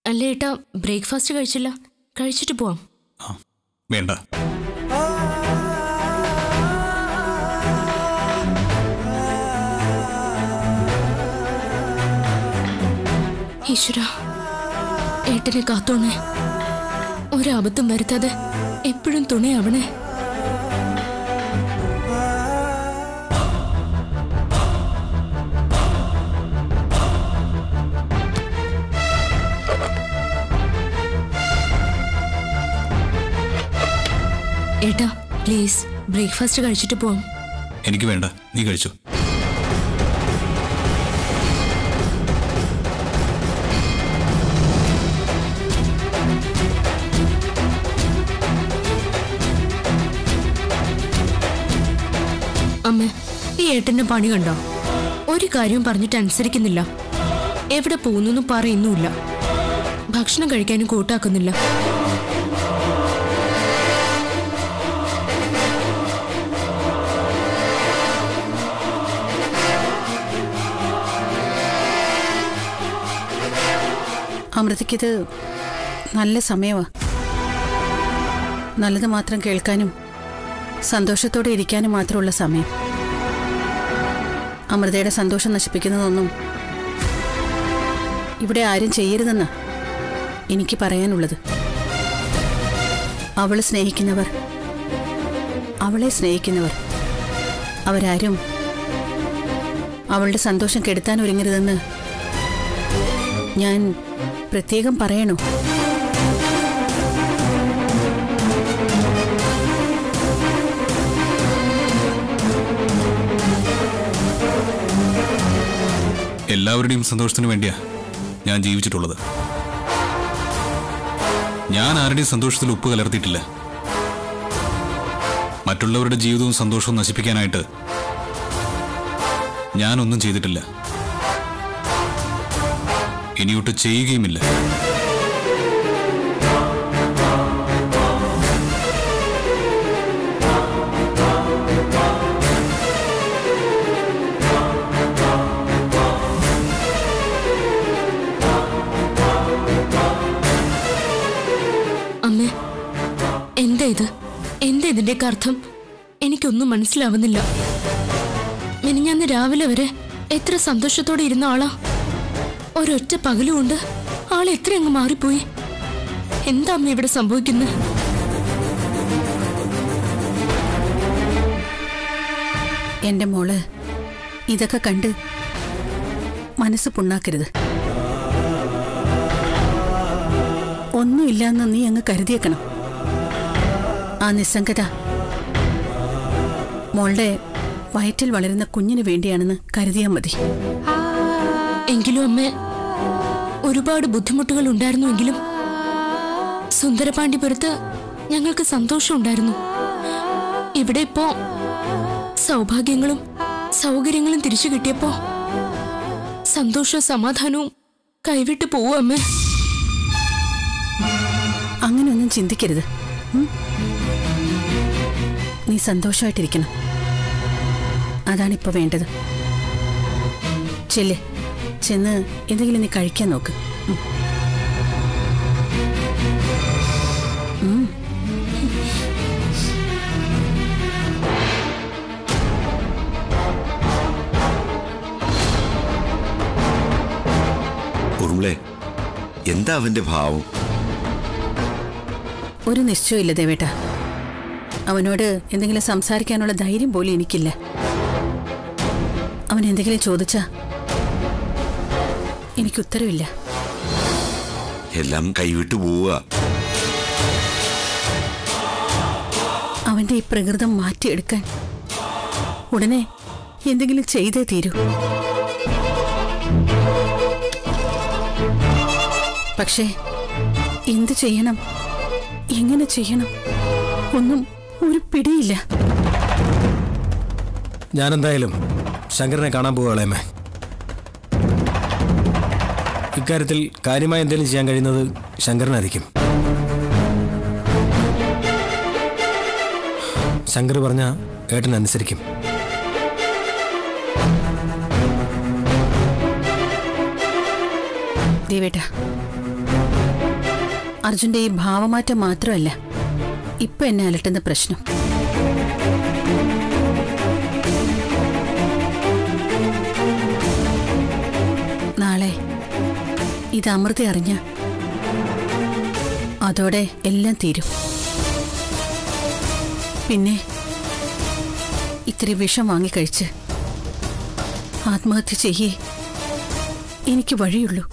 അല്ല ഏട്ടാ ബ്രേക്ക്ഫാസ്റ്റ് കഴിച്ചില്ല കഴിച്ചിട്ട് പോവാം ആ വേണ്ട ഈശ്വര ഏട്ടനെ കാത്തോണേ ഒരബദ്ധം വരുത്താതെ എപ്പോഴും തുണയാവണേ ഏട്ടാ പ്ലീസ് ബ്രേക്ക്ഫാസ്റ്റ് കഴിച്ചിട്ട് പോവാം എനിക്ക് വേണ്ട നീ കഴിച്ചു അമ്മ ഈ ഏട്ടന്റെ പണി കണ്ടോ ഒരു കാര്യവും പറഞ്ഞിട്ട് അനുസരിക്കുന്നില്ല എവിടെ പോകുന്നു പറയുന്നുമില്ല ഭക്ഷണം കഴിക്കാനും കൂട്ടാക്കുന്നില്ല അമൃതയ്ക്കിത് നല്ല സമയമാ നല്ലത് മാത്രം കേൾക്കാനും സന്തോഷത്തോടെ ഇരിക്കാനും മാത്രമുള്ള സമയം അമൃതയുടെ സന്തോഷം നശിപ്പിക്കുന്നതൊന്നും ഇവിടെ ആരും ചെയ്യരുതെന്നാ എനിക്ക് പറയാനുള്ളത് അവൾ സ്നേഹിക്കുന്നവർ അവളെ സ്നേഹിക്കുന്നവർ അവരാരും അവളുടെ സന്തോഷം കെടുത്താൻ ഒരുങ്ങരുതെന്ന് ഞാൻ പ്രത്യേകം പറയണോ എല്ലാവരുടെയും സന്തോഷത്തിന് വേണ്ടിയാ ഞാൻ ജീവിച്ചിട്ടുള്ളത് ഞാൻ ആരുടെയും സന്തോഷത്തിൽ ഉപ്പ് കലർത്തിയിട്ടില്ല മറ്റുള്ളവരുടെ ജീവിതവും സന്തോഷവും നശിപ്പിക്കാനായിട്ട് ഞാനൊന്നും ചെയ്തിട്ടില്ല ഇനിയൊട്ട് ചെയ്യുകയുമില്ല അമ്മേ എന്താ ഇത് എന്താ ഇതിന്റെയൊക്കെ അർത്ഥം എനിക്കൊന്നും മനസ്സിലാവുന്നില്ല മിനിഞ്ഞാന്ന് രാവിലെ വരെ എത്ര സന്തോഷത്തോടെ ഇരുന്ന ആളാ ഒരൊറ്റ പകലുകൊണ്ട് ആൾ എത്ര അങ്ങ് മാറിപ്പോയി എന്താ അമ്മ ഇവിടെ സംഭവിക്കുന്നത് എന്റെ മോള് ഇതൊക്കെ കണ്ട് മനസ്സ് പുണ്ണാക്കരുത് ഒന്നുമില്ലെന്ന് നീ അങ്ങ് കരുതിയേക്കണം ആ നിസ്സംഗത മോളുടെ വയറ്റിൽ വളരുന്ന കുഞ്ഞിന് വേണ്ടിയാണെന്ന് കരുതിയാൽ മതി എങ്കിലും അമ്മ ഒരുപാട് ബുദ്ധിമുട്ടുകൾ ഉണ്ടായിരുന്നുവെങ്കിലും സുന്ദരപാണ്ഡിപുരത്ത് ഞങ്ങൾക്ക് സന്തോഷം ഉണ്ടായിരുന്നു ഇവിടെ ഇപ്പോ സൗഭാഗ്യങ്ങളും സൗകര്യങ്ങളും തിരിച്ചു കിട്ടിയപ്പോ സന്തോഷവും സമാധാനവും കൈവിട്ട് പോവും അമ്മേ അങ്ങനെയൊന്നും ചിന്തിക്കരുത് ഉം? നീ സന്തോഷമായിട്ടിരിക്കണം അതാണിപ്പോ വേണ്ടത് ചെല്ല് ചെന്ന് എന്തെങ്കിലും നീ കഴിക്കാൻ നോക്ക് ഉം. ഉം. ഉറുളെ എന്താ അവന്റെ ഭാവം ഒരു നിശ്ചയമില്ല ദേവേട്ട അവനോട് എന്തെങ്കിലും സംസാരിക്കാനുള്ള ധൈര്യം പോലും എനിക്കില്ല അവൻ എന്തെങ്കിലും ചോദിച്ചാ എനിക്ക് ഉത്തരവില്ല എല്ലാം കൈവിട്ടു പോവുക അവന്റെ ഈ പ്രകൃതം മാറ്റിയെടുക്കാൻ ഉടനെ എന്തെങ്കിലും ചെയ്തേ തീരൂ പക്ഷേ എന്ത് ചെയ്യണം എങ്ങനെ ചെയ്യണം ഒന്നും ഒരു പിടിയില്ല ഞാനെന്തായാലും ശങ്കരനെ കാണാൻ പോവുകളേമേ ഇക്കാര്യത്തിൽ കാര്യമായി എന്തെങ്കിലും ചെയ്യാൻ കഴിയുന്നത് ശങ്കരനായിരിക്കും ശങ്കർ പറഞ്ഞ ഏട്ടൻ അനുസരിക്കും ദേവേട്ട അർജുന്റെ ഈ ഭാവമാറ്റം മാത്രമല്ല ഇപ്പൊ എന്നെ അലട്ടുന്ന പ്രശ്നം നാളെ ഇത് അമൃത അറിഞ്ഞ അതോടെ എല്ലാം തീരും പിന്നെ ഇത്തിരി വിഷം വാങ്ങിക്കഴിച്ച് ആത്മഹത്യ ചെയ്യേ എനിക്ക് വഴിയുള്ളൂ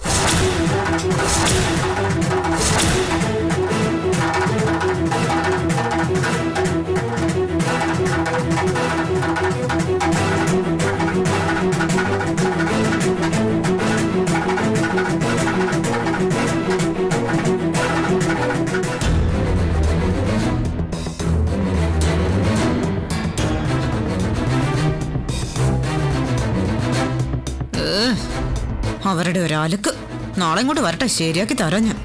അവരുടെ ഒരാൾക്ക് നാളെ ഇങ്ങോട്ട് വരട്ടെ ശരിയാക്കി തരാം ഞാൻ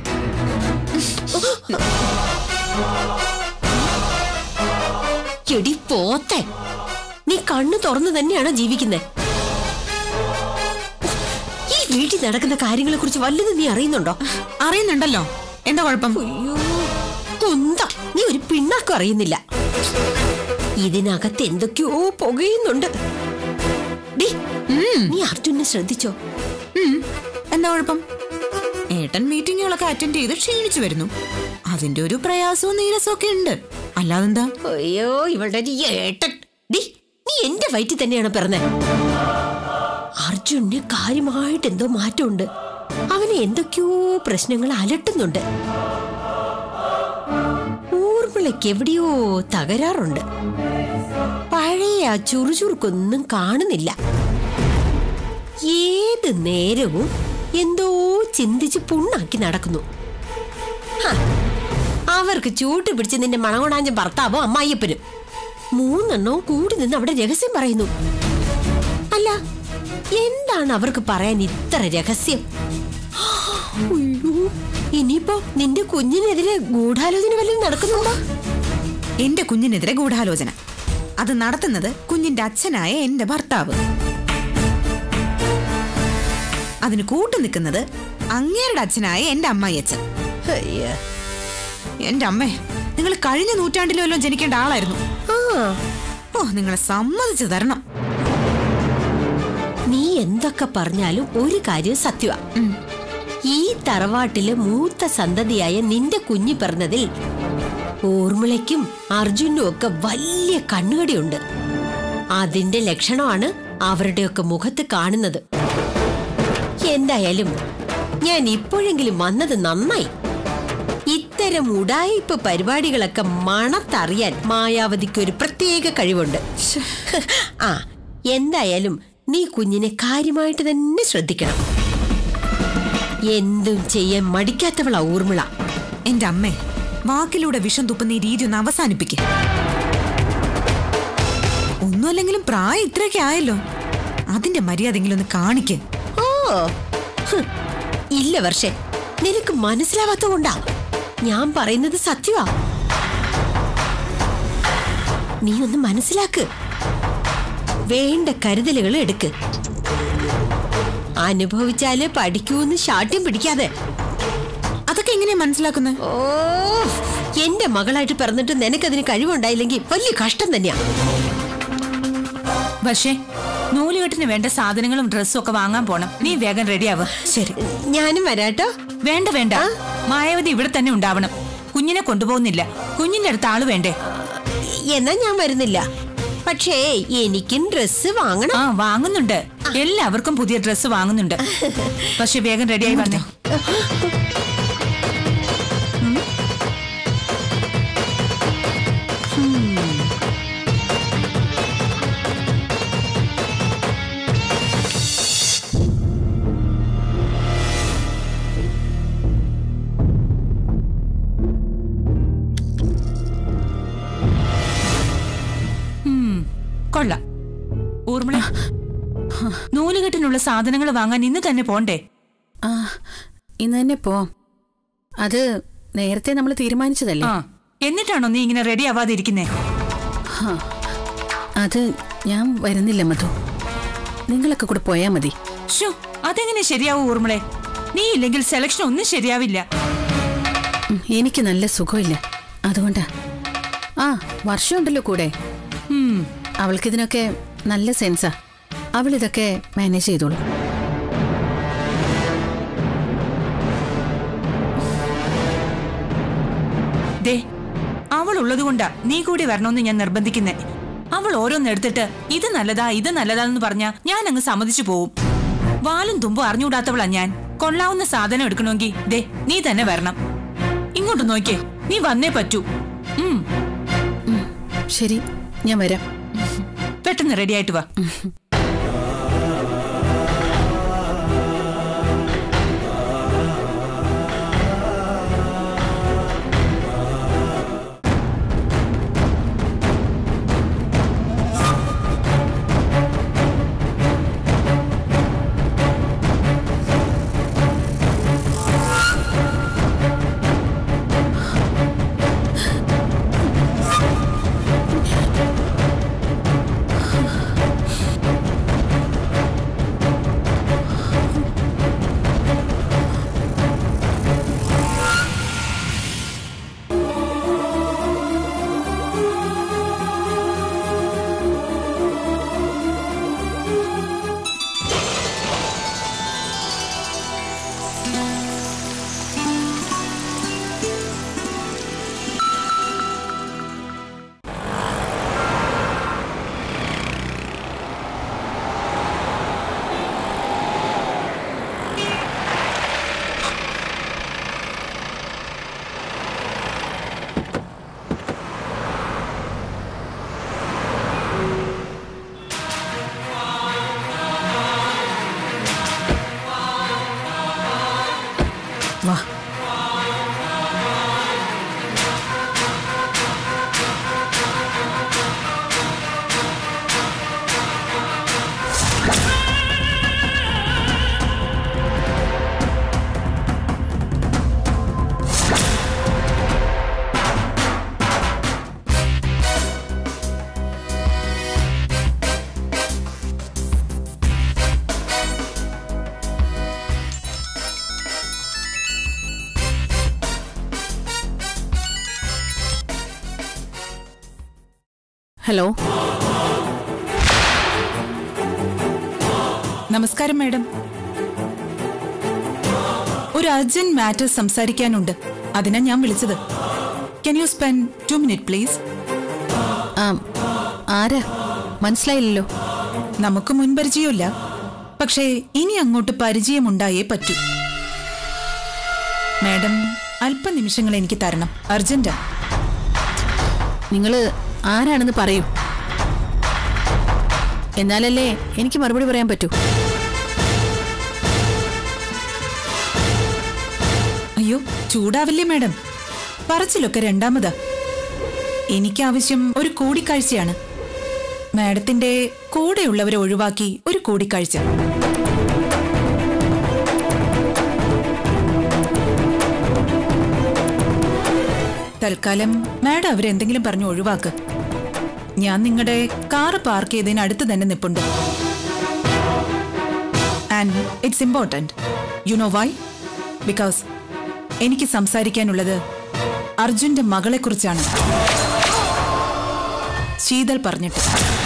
എടി പോത്തെ നീ കണ്ണു തുറന്നു തന്നെയാണോ ജീവിക്കുന്നത് ഈ വീട്ടിൽ നടക്കുന്ന കാര്യങ്ങളെ കുറിച്ച് വല്ലതും നീ അറിയുന്നുണ്ടോ അറിയുന്നുണ്ടല്ലോ എന്താ കുഴപ്പം അയ്യോ കുന്ത നീ ഒരു പിണ്ണാക്കും അറിയുന്നില്ല ഇതിനകത്ത് എന്തൊക്കെയോ പുകയുന്നുണ്ട് ഡി നീ അർജുനെ ശ്രദ്ധിച്ചോ ഉം, എന്താ കുഴപ്പം ഏട്ടൻ മീറ്റിങ്ങുകളൊക്കെ അറ്റൻഡ് ചെയ്ത് ക്ഷീണിച്ചു വരുന്നു അതിന്റെ ഒരു പ്രയാസവും നീരസവും ഒക്കെ ഉണ്ട് അല്ലാതെന്താ അയ്യോ ഇവളുടെ ഒരു ഏട്ടൻ ഡി നീ എന്റെ വയറ്റിൽ തന്നെയാണ് പിറന്നേ അർജുന് കാര്യമായിട്ട് എന്തോ മാറ്റമുണ്ട് അവന് എന്തൊക്കെയോ പ്രശ്നങ്ങൾ അലട്ടുന്നുണ്ട് ഊർമിളയ്ക്ക് എവിടെയോ തകരാറുണ്ട് പഴയ ആ ചുറുചുറുക്കൊന്നും കാണുന്നില്ല ഏത് നേരവും എന്തോ ചിന്തിച്ച് പുണ്ണാക്കി നടക്കുന്നു ഹ, അവർക്ക് ചൂട്ട് പിടിച്ച് നിന്റെ മണകൊണാഞ്ച ഭർത്താവോ അമ്മായിയപ്പനും മൂന്നെണ്ണവും കൂടി നിന്ന് അവിടെ രഹസ്യം പറയുന്നു അല്ല എന്താണ് അവർക്ക് പറയാൻ ഇത്ര രഹസ്യം അയ്യോ, ഇനിയിപ്പോ നിന്റെ കുഞ്ഞിനെതിരെ ഗൂഢാലോചന വല്ലതും നടക്കുന്നുണ്ടോ എന്റെ കുഞ്ഞിനെതിരെ ഗൂഢാലോചന അത് നടത്തുന്നത് കുഞ്ഞിന്റെ അച്ഛനായ എന്റെ ഭർത്താവ് അതിന് കൂട്ടു നിൽക്കുന്നത് അങ്ങേരുടെ അച്ഛനായ എന്റെ അമ്മായി അച്ഛൻ അയ്യ. എന്റെ അമ്മേ നിങ്ങൾ കഴിഞ്ഞ നൂറ്റാണ്ടിലും വല്ലതും ജനിക്കേണ്ട ആളായിരുന്നു ആ ഓ നിങ്ങളെ സമ്മതിച്ചു തരണം നീ എന്തൊക്കെ പറഞ്ഞാലും ഒരു കാര്യം സത്യമാ ഈ തറവാട്ടിലെ മൂത്ത സന്തതിയായ നിന്റെ കുഞ്ഞു പിറന്നതിൽ ഊർമിളയ്ക്കും അർജുനും ഒക്കെ വലിയ കണ്ണുകടിയുണ്ട് അതിന്റെ ലക്ഷണമാണ് അവരുടെയൊക്കെ മുഖത്ത് കാണുന്നത് എന്തായാലും ഞാൻ ഇപ്പോഴെങ്കിലും വന്നത് നന്നായി ഇത്തരം ഉടായിപ്പ് പരിപാടികളൊക്കെ മണത്തറിയാൻ മായാവതിക്ക് ഒരു പ്രത്യേക കഴിവുണ്ട് ആ എന്തായാലും നീ കുഞ്ഞിനെ കാര്യമായിട്ട് തന്നെ ശ്രദ്ധിക്കണം എന്തും ചെയ്യാൻ മടിക്കാത്തവളാ ഊർമിള എന്റെ അമ്മേ വാക്കിലൂടെ വിഷം തുപ്പുന്ന ഈ രീതി ഒന്ന് അവസാനിപ്പിക്ക ഒന്നുമല്ലെങ്കിലും പ്രായം ഇത്രയൊക്കെ ആയല്ലോ അതിന്റെ മര്യാദെങ്കിലും ഒന്ന് കാണിക്ക് ഓ ഹ്, ഇല്ല വർഷേ നിനക്ക് മനസ്സിലാവാത്ത കൊണ്ടാ ഞാൻ പറയുന്നത് സത്യമാ നീ ഒന്ന് മനസ്സിലാക്ക് വേണ്ട കരുതലുകൾ എടുക്ക് അനുഭവിച്ചാല് പഠിക്കൂന്ന് ശാഠ്യം പിടിക്കാതെ അതൊക്കെ എങ്ങനെയാ മനസ്സിലാക്കുന്നത് ഓ എന്റെ മകളായിട്ട് പിറന്നിട്ട് നിനക്കതിന് കഴിവുണ്ടായില്ലെങ്കിൽ വലിയ കഷ്ടം തന്നെയാ പക്ഷേ നൂലുകെട്ടിന് വേണ്ട സാധനങ്ങളും ഡ്രസ്സും ഒക്കെ വാങ്ങാൻ പോണം നീ വേഗം റെഡിയാവ് ശരി ഞാനും വരാട്ടോ വേണ്ട വേണ്ട മായാവതി ഇവിടെ തന്നെ ഉണ്ടാവണം കുഞ്ഞിനെ കൊണ്ടുപോകുന്നില്ല കുഞ്ഞിന്റെ അടുത്ത് ആള് വേണ്ടേ എന്നാ ഞാൻ വരുന്നില്ല പക്ഷേ എനിക്കും ഡ്രസ്സ് വാങ്ങണം ആ വാങ്ങുന്നുണ്ട് എല്ലാവർക്കും പുതിയ ഡ്രസ്സ് വാങ്ങുന്നുണ്ട് പക്ഷെ വേഗം റെഡിയായി വന്നേ ഉം, കൊള്ളാം ഊർമിള നൂലുകെട്ടിനുള്ള സാധനങ്ങൾ വാങ്ങാൻ ഇന്ന് തന്നെ പോണ്ടേ ആ ഇന്ന് തന്നെ പോവാം അത് നേരത്തെ നമ്മൾ തീരുമാനിച്ചതല്ലേ ആ എന്നിട്ടാണോ നീ ഇങ്ങനെ റെഡി ആവാതെ ഇരിക്കുന്നേ ഹാ. അത് ഞാൻ വരുന്നില്ല മധു നിങ്ങളൊക്കെ കൂടെ പോയാൽ മതി ഷോ അതെങ്ങനെ ശരിയാവും ഊർമിളെ നീ ഇല്ലെങ്കിൽ സെലക്ഷൻ ഒന്നും ശരിയാവില്ല ഉം, എനിക്ക് നല്ല സുഖമില്ല അതുകൊണ്ടാ ആ വർഷമുണ്ടല്ലോ കൂടെ ഉം, അവൾക്കിതിനൊക്കെ നല്ല സെൻസാ അവൾ ഇതൊക്കെ മാനേജ് ചെയ്തോളും ദേ അവൾ ഉള്ളതുകൊണ്ടാ നീ കൂടി വരണമെന്ന് ഞാൻ നിർബന്ധിക്കുന്നേ അവൾ ഓരോന്നെടുത്തിട്ട് ഇത് നല്ലതാ ഇത് നല്ലതാന്ന് പറഞ്ഞാ ഞാൻ അങ്ങ് സമ്മതിച്ചു പോവും വാലും തുമ്പും അറിഞ്ഞുകൂടാത്തവളാ ഞാൻ കൊള്ളാവുന്ന സാധനം എടുക്കണമെങ്കിൽ ദേ നീ തന്നെ വരണം ഇങ്ങോട്ട് നോക്കിയേ നീ വന്നേ പറ്റൂ ഉം ശരി ഞാൻ വരാം പെട്ടെന്ന് റെഡി ആയിട്ട് വാ വാ ഹലോ നമസ്കാരം മാഡം ഒരു അർജന്റ് മാറ്റർ സംസാരിക്കാനുണ്ട് അതിനാ ഞാൻ വിളിച്ചത് can you spend two minute please ആ ആരാ മനസ്സിലായില്ലല്ലോ നമുക്ക് മുൻപരിചയമില്ല പക്ഷേ ഇനി അങ്ങോട്ട് പരിചയമുണ്ടായേ പറ്റൂ മാഡം അല്പനിമിഷങ്ങൾ എനിക്ക് തരണം അർജന്റാ നിങ്ങൾ ആരാണെന്ന് പറയൂ എന്നാലല്ലേ എനിക്ക് മറുപടി പറയാൻ പറ്റൂ അയ്യോ ചൂടാവില്ലേ മാഡം പറച്ചിലൊക്കെ രണ്ടാമതാ എനിക്ക് ആവശ്യം ഒരു കൂടിക്കാഴ്ചയാണ് മാഡത്തിന്റെ കൂടെയുള്ളവരെ ഒഴിവാക്കി ഒരു കൂടിക്കാഴ്ച തൽക്കാലം മാഡം അവരെന്തെങ്കിലും പറഞ്ഞു ഒഴിവാക്ക് ഞാൻ നിങ്ങളുടെ കാറ് പാർക്ക് ചെയ്തതിന് അടുത്ത് തന്നെ നിപ്പുണ്ട് and it's important you know why because എനിക്ക് സംസാരിക്കാനുള്ളത് അർജുന്റെ മകളെക്കുറിച്ചാണ് ശീതൾ പറഞ്ഞിട്ട്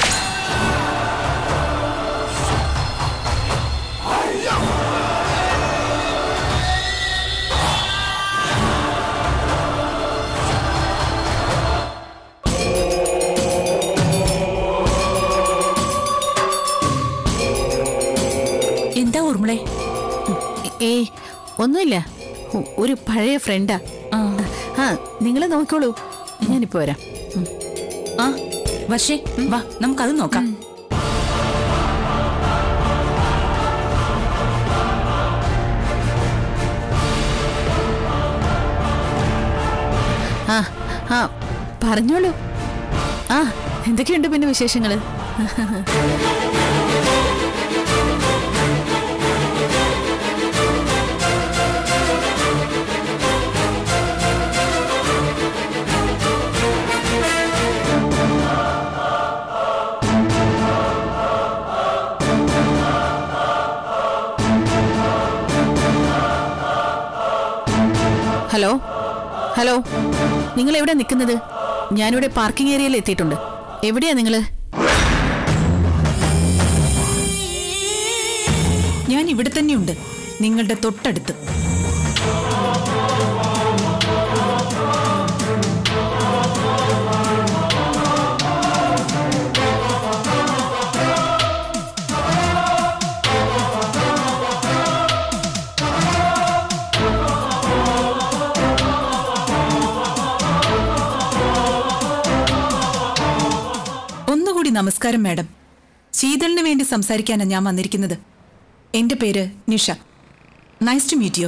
എന്താ ഊർമിളെ ഏ ഒന്നുമില്ല ഒ- ഒരു പഴയ ഫ്രണ്ടാ ആ നിങ്ങൾ നോക്കിക്കോളൂ ഞാനിപ്പോ വരാം ആ വർഷേ വാ നമുക്കത് നോക്കാം ആ ആ പറഞ്ഞോളൂ ആ എന്തൊക്കെയുണ്ട് പിന്നെ വിശേഷങ്ങള് ഹലോ ഹലോ നിങ്ങൾ എവിടെ നിൽക്കുന്നത് ഞാനിവിടെ പാർക്കിംഗ് ഏരിയയിൽ എത്തിയിട്ടുണ്ട് എവിടെയാ നിങ്ങള് ഞാൻ ഇവിടെ തന്നെയുണ്ട് നിങ്ങളുടെ തൊട്ടടുത്ത് ഒന്നുകൂടി നമസ്കാരം മാഡം ശീതളിന് വേണ്ടി സംസാരിക്കാനാണ് ഞാൻ വന്നിരിക്കുന്നത് എന്റെ പേര് Nisha nice to meet you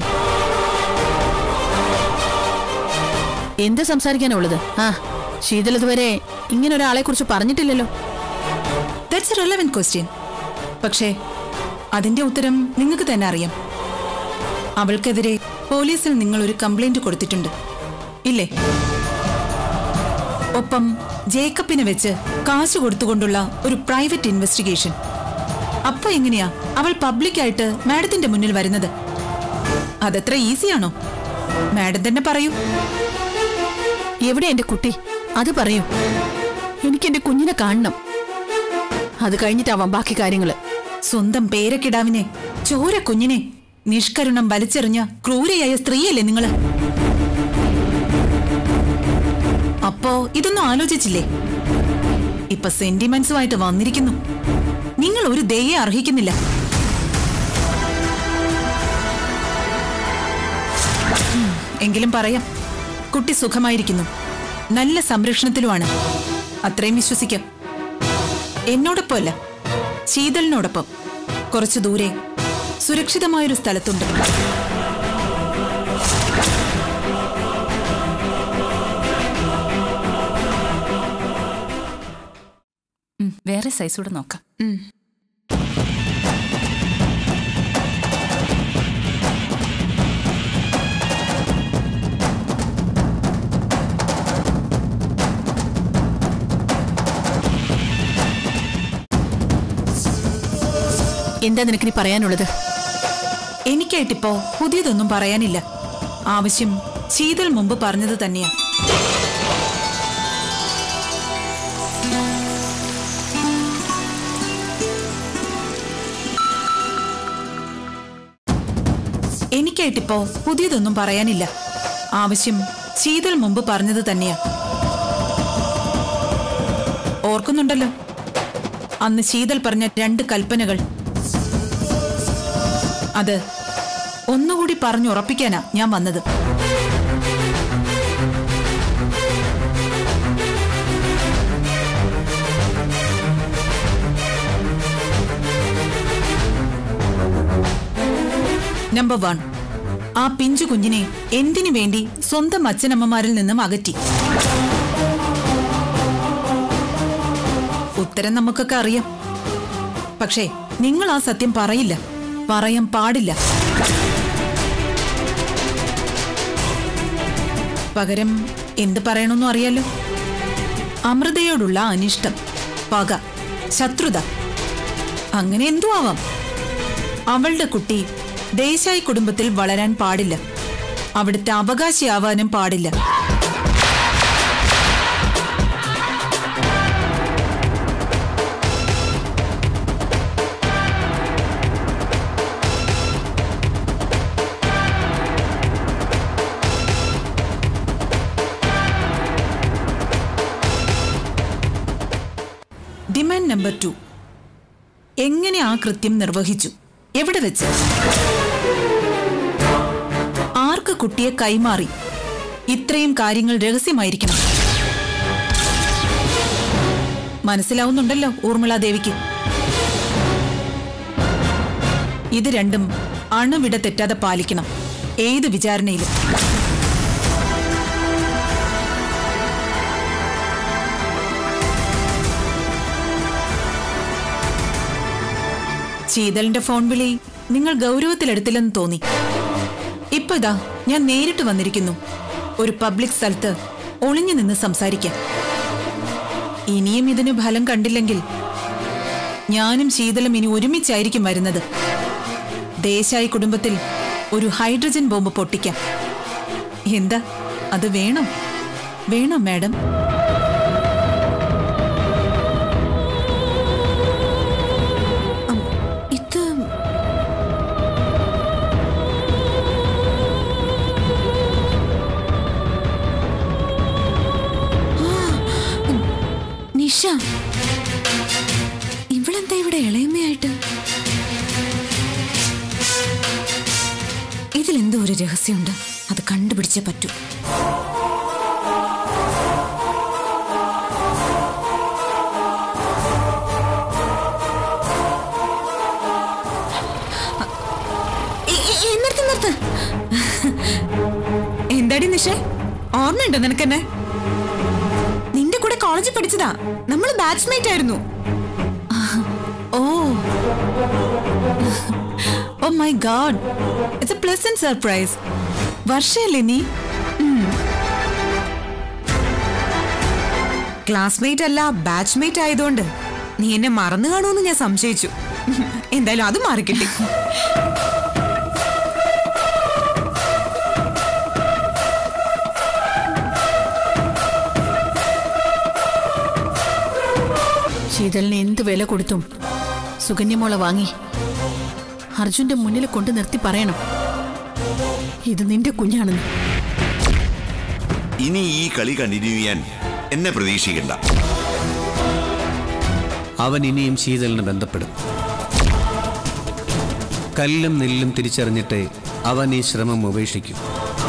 എന്ത് സംസാരിക്കാനാ ഉള്ളത് ആ ശീതൽ ഇതുവരെ ഇങ്ങനെ ഒരാളെ കുറിച്ച് പറഞ്ഞിട്ടില്ലല്ലോ ദാറ്റ്സ് എ റെലവെന്റ് ക്വസ്റ്റ്യൻ പക്ഷേ അതിന്റെ ഉത്തരം നിങ്ങൾക്ക് തന്നെ അറിയാം അവൾക്കെതിരെ പോലീസിൽ നിങ്ങൾ ഒരു കംപ്ലൈന്റ് കൊടുത്തിട്ടുണ്ട് ഇല്ലേ ഒപ്പം ജേക്കബിനെ വെച്ച് കാശ് കൊടുത്തുകൊണ്ടുള്ള ഒരു പ്രൈവറ്റ് ഇൻവെസ്റ്റിഗേഷൻ അപ്പൊ എങ്ങനെയാ അവൾ പബ്ലിക്കായിട്ട് മാഡത്തിന്റെ മുന്നിൽ വരുന്നത് അതത്ര ഈസിയാണോ മാഡം തന്നെ പറയൂ എവിടെ എന്റെ കുട്ടി അത് പറയൂ എനിക്ക് എന്റെ കുഞ്ഞിനെ കാണണം അത് കഴിഞ്ഞിട്ടാവാം ബാക്കി കാര്യങ്ങള് സ്വന്തം പേരക്കിടാവിനെ ചോര കുഞ്ഞിനെ നിഷ്കരുണം വലിച്ചെറിഞ്ഞ ക്രൂരയായ സ്ത്രീയല്ലേ നിങ്ങള് അപ്പോ ഇതൊന്നും ആലോചിച്ചില്ലേ ഇപ്പൊ സെന്റിമെന്റ്സുമായിട്ട് വന്നിരിക്കുന്നു നിങ്ങൾ ഒരു ദയെ അർഹിക്കുന്നില്ല ഉം, എങ്കിലും പറയാം കുട്ടി സുഖമായിരിക്കുന്നു നല്ല സംരക്ഷണത്തിലുമാണ് അത്രയും വിശ്വസിക്കാം എന്നോടൊപ്പമല്ല ശീതളിനോടൊപ്പം കുറച്ചു ദൂരെ സുരക്ഷിതമായൊരു സ്ഥലത്തുണ്ട് വേറെ സൈസ് കൂടെ നോക്കാം എന്താ നിനക്കിനി പറയാനുള്ളത് എനിക്കായിട്ടിപ്പോ പുതിയതൊന്നും പറയാനില്ല ആവശ്യം ശീതൾ മുമ്പ് പറഞ്ഞത് തന്നെയാ എനിക്കായിട്ടിപ്പോ പുതിയതൊന്നും പറയാനില്ല ആവശ്യം ശീതൾ മുമ്പ് പറഞ്ഞത് തന്നെയാ ഓർക്കുന്നുണ്ടല്ലോ അന്ന് ശീതൾ പറഞ്ഞ രണ്ട് കൽപ്പനകൾ അത് ഒന്നുകൂടി പറഞ്ഞുറപ്പിക്കാനാ ഞാൻ വന്നത് നമ്പർ വൺ ആ പിഞ്ചു കുഞ്ഞിനെ എന്തിനു വേണ്ടി സ്വന്തം അച്ഛനമ്മമാരിൽ നിന്നും അകറ്റി ഉത്തരം നമുക്കൊക്കെ അറിയാം പക്ഷേ നിങ്ങൾ ആ സത്യം പറയില്ല പറയാൻ പാടില്ല പകരം എന്ത് പറയണമെന്നും അറിയാലോ അമൃതയോടുള്ള അനിഷ്ടം പക ശത്രുത അങ്ങനെ എന്തു ആവാം അവളുടെ കുട്ടി ദേശായി കുടുംബത്തിൽ വളരാൻ പാടില്ല അവിടുത്തെ അവകാശിയാവാനും പാടില്ല ഡിമാൻഡ് നമ്പർ ടു എങ്ങനെ ആ കൃത്യം നിർവഹിച്ചു എവിടെ വെച്ച് ആർക്ക് കുട്ടിയെ കൈമാറി ഇത്രയും കാര്യങ്ങൾ രഹസ്യമായിരിക്കണം മനസ്സിലാവുന്നുണ്ടല്ലോ ഊർമിള ദേവിക്ക് ഇത് രണ്ടും അണുവിട തെറ്റാതെ പാലിക്കണം ഏത് വിചാരണയിലും ശീതളിന്റെ ഫോൺ വിളി നിങ്ങൾ ഗൗരവത്തിലെടുത്തില്ലെന്ന് തോന്നി ഇപ്പൊ ഇതാ ഞാൻ നേരിട്ട് വന്നിരിക്കുന്നു ഒരു പബ്ലിക് സ്ഥലത്ത് ഒളിഞ്ഞു നിന്ന് സംസാരിക്കാം ഇനിയും ഇതിന് ഫലം കണ്ടില്ലെങ്കിൽ ഞാനും ശീതളും ഇനി ഒരുമിച്ചായിരിക്കും വരുന്നത് ദേശായി കുടുംബത്തിൽ ഒരു ഹൈഡ്രജൻ ബോംബ് പൊട്ടിക്കാം എന്താ അത് വേണം വേണം മാഡം ഇത് ആ, നിഷ ഇവളെന്താ ഇവിടെ ഇളയമ്മയായിട്ട് ഇതിലെന്തോ ഒരു രഹസ്യമുണ്ട് അത് കണ്ടുപിടിച്ചേ പറ്റൂ എ- എ- എ, നിർത്ത് നിർത്ത് എന്താടി നിഷേ ഓർമ്മയുണ്ടോ നിനക്കെന്നെ നിന്റെ കൂടെ കോളേജിൽ പഠിച്ചതാ നമ്മൾ ബാച്ച്മേറ്റ് ആയിരുന്നു oh oh my god it's a pleasant surprise വർഷയല്ലേ നീ ക്ലാസ്മേറ്റ് അല്ല ബാച്ച്മേറ്റ് ആയതുകൊണ്ട് നീ എന്നെ മറന്നു കാണുമെന്ന് ഞാൻ സംശയിച്ചു എന്തായാലും അത് മാറിക്കിട്ടി ശീതളിന് എന്ത് വില കൊടുത്തും സുകന്യമോളെ വാങ്ങി അർജുന്റെ മുന്നിൽ കൊണ്ട് നിർത്തി പറയണം ഇത് നിന്റെ കുഞ്ഞാണെന്ന് ഇനി ഈ കളി കണ്ടിന്യൂ ചെയ്യാൻ എന്നെ പ്രതീക്ഷിക്കണ്ട അവൻ ഇനിയും ശീതളിന് ബന്ധപ്പെടും കല്ലും നെല്ലും തിരിച്ചറിഞ്ഞിട്ടേ അവൻ ഈ ശ്രമം ഉപേക്ഷിക്കും